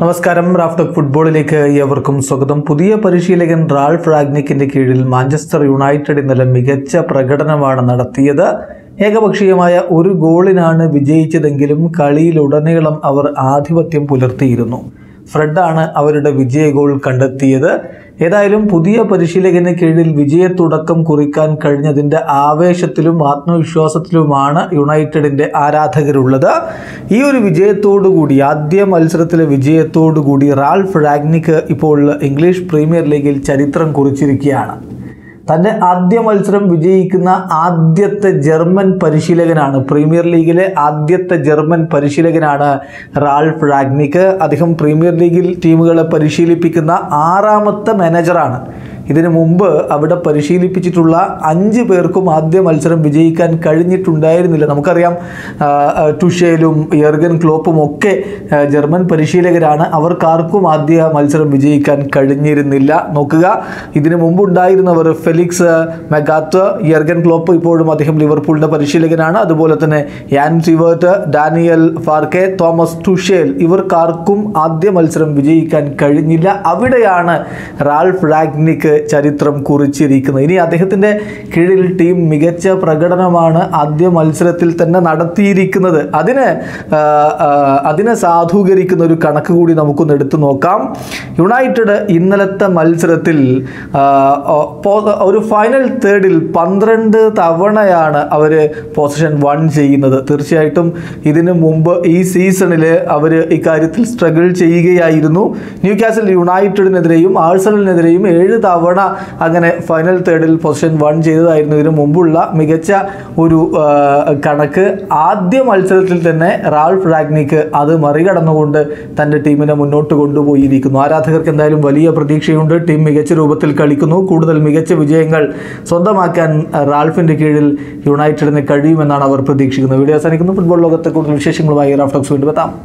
നമസ്കാരം റാഫ്റ്റോക്ക് ഫുട്ബോളിലേക്ക് ഏവർക്കും സ്വാഗതം പുതിയ പരിശീലകൻ റാൾഫ് റാഗ്നിക്കിന്റെ കീഴിൽ മാഞ്ചസ്റ്റർ യുണൈറ്റഡ് ഇന്നലെ മികച്ച പ്രകടനമാണ് നടത്തിയത് ഏകപക്ഷീയമായ ഒരു ഗോളിനാണ് വിജയിച്ചതെങ്കിലും കളിയിലുടനീളം അവർ ആധിപത്യം പുലർത്തിയിരുന്നു ഫ്രെഡാണ് അവരുടെ വിജയ ഗോൾ കണ്ടെത്തിയത് ഏതായാലും പുതിയ പരിശീലകന് കീഴിൽ വിജയത്തുടക്കം കുറിക്കാൻ കഴിഞ്ഞതിൻ്റെ ആവേശത്തിലും ആത്മവിശ്വാസത്തിലുമാണ് യുണൈറ്റഡിൻ്റെ ആരാധകരുള്ളത് ഈ ഒരു വിജയത്തോടുകൂടി ആദ്യ മത്സരത്തിലെ വിജയത്തോടുകൂടി റാൾഫ് റാഗ്നിക്ക് ഇപ്പോൾ ഇംഗ്ലീഷ് പ്രീമിയർ ലീഗിൽ ചരിത്രം കുറിച്ചിരിക്കുകയാണ് തൻ്റെ ആദ്യ മത്സരം വിജയിക്കുന്ന ആദ്യത്തെ ജർമ്മൻ പരിശീലകനാണ് പ്രീമിയർ ലീഗിലെ ആദ്യത്തെ ജർമ്മൻ പരിശീലകനാണ് റാൾഫ് റാഗ്നിക്ക് അദ്ദേഹം പ്രീമിയർ ലീഗിൽ ടീമുകളെ പരിശീലിപ്പിക്കുന്ന ആറാമത്തെ മാനേജറാണ് ഇതിനു മുമ്പ് അവിടെ പരിശീലിപ്പിച്ചിട്ടുള്ള അഞ്ച് പേർക്കും ആദ്യ മത്സരം വിജയിക്കാൻ കഴിഞ്ഞിട്ടുണ്ടായിരുന്നില്ല നമുക്കറിയാം ആ, ആ, ടുഷേലും യർഗൻ ക്ലോപ്പും ഒക്കെ ആ, ജർമ്മൻ പരിശീലകരാണ് അവർക്കാർക്കും ആദ്യ മത്സരം വിജയിക്കാൻ കഴിഞ്ഞിരുന്നില്ല നോക്കുക ഇതിനു മുമ്പ് ഉണ്ടായിരുന്നവർ ഫെലിക്സ് മെഗാത്ത് യർഗൻ ക്ലോപ്പ് ഇപ്പോഴും അദ്ദേഹം ലിവർപൂളിൻ്റെ പരിശീലകനാണ് അതുപോലെ തന്നെ Jan Siewert Daniel Farke Thomas Tuchel ഇവർക്കാർക്കും ആദ്യ മത്സരം വിജയിക്കാൻ കഴിഞ്ഞില്ല അവിടെയാണ് റാൾഫ് റാഗ്നിക്ക് ചരിത്രം കുറിച്ചിരിക്കുന്നത് ഇനി അദ്ദേഹത്തിൻ്റെ കീഴിൽ ടീം മികച്ച പ്രകടനമാണ് ആദ്യ മത്സരത്തിൽ തന്നെ നടത്തിയിരിക്കുന്നത് അതിന് ആ, ആ, അതിനെ സാധൂകരിക്കുന്ന ഒരു കണക്ക് കൂടി നമുക്കൊന്ന് എടുത്തു നോക്കാം യുണൈറ്റഡ് ഇന്നലത്തെ മത്സരത്തിൽ ആ, ഓ, പോ- ഒരു ഫൈനൽ തേർഡിൽ പന്ത്രണ്ട് തവണയാണ് അവർ പൊസിഷൻ വൺ ചെയ്യുന്നത് തീർച്ചയായിട്ടും ഇതിനു മുമ്പ് ഈ സീസണിൽ അവർ ഇക്കാര്യത്തിൽ സ്ട്രഗിൾ ചെയ്യുകയായിരുന്നു ന്യൂ കാസൽ യുണൈറ്റഡിനെതിരെയും ആഴ്സണലിനെതിരെയും ഏഴ് തവണ അങ്ങനെ ഫൈനൽ തേർഡിൽ പൊസിഷൻ വൺ ചെയ്തതായിരുന്നു ഇതിനു മുമ്പുള്ള മികച്ച ഒരു ആ, കണക്ക് ആദ്യ മത്സരത്തിൽ തന്നെ റാൾഫ് റാഗ്നിക്ക് അത് മറികടന്നുകൊണ്ട് തൻ്റെ ടീമിനെ മുന്നോട്ട് കൊണ്ടുപോയിരിക്കുന്നു ആരാധകർക്ക് എന്തായാലും വലിയ പ്രതീക്ഷയുണ്ട് ടീം മികച്ച രൂപത്തിൽ കളിക്കുന്നു കൂടുതൽ മികച്ച വിജയങ്ങൾ സ്വന്തമാക്കാൻ റാൾഫിൻ്റെ കീഴിൽ യുണൈറ്റഡിന് കഴിയുമെന്നാണ് അവർ പ്രതീക്ഷിക്കുന്നത് വീഡിയോ അവസാനിക്കുന്നു ഫുട്ബോൾ ലോകത്തെ കൂടുതൽ വിശേഷങ്ങളുമായി റാഫ്റ്റോക്സ് വീണ്ടും എത്താം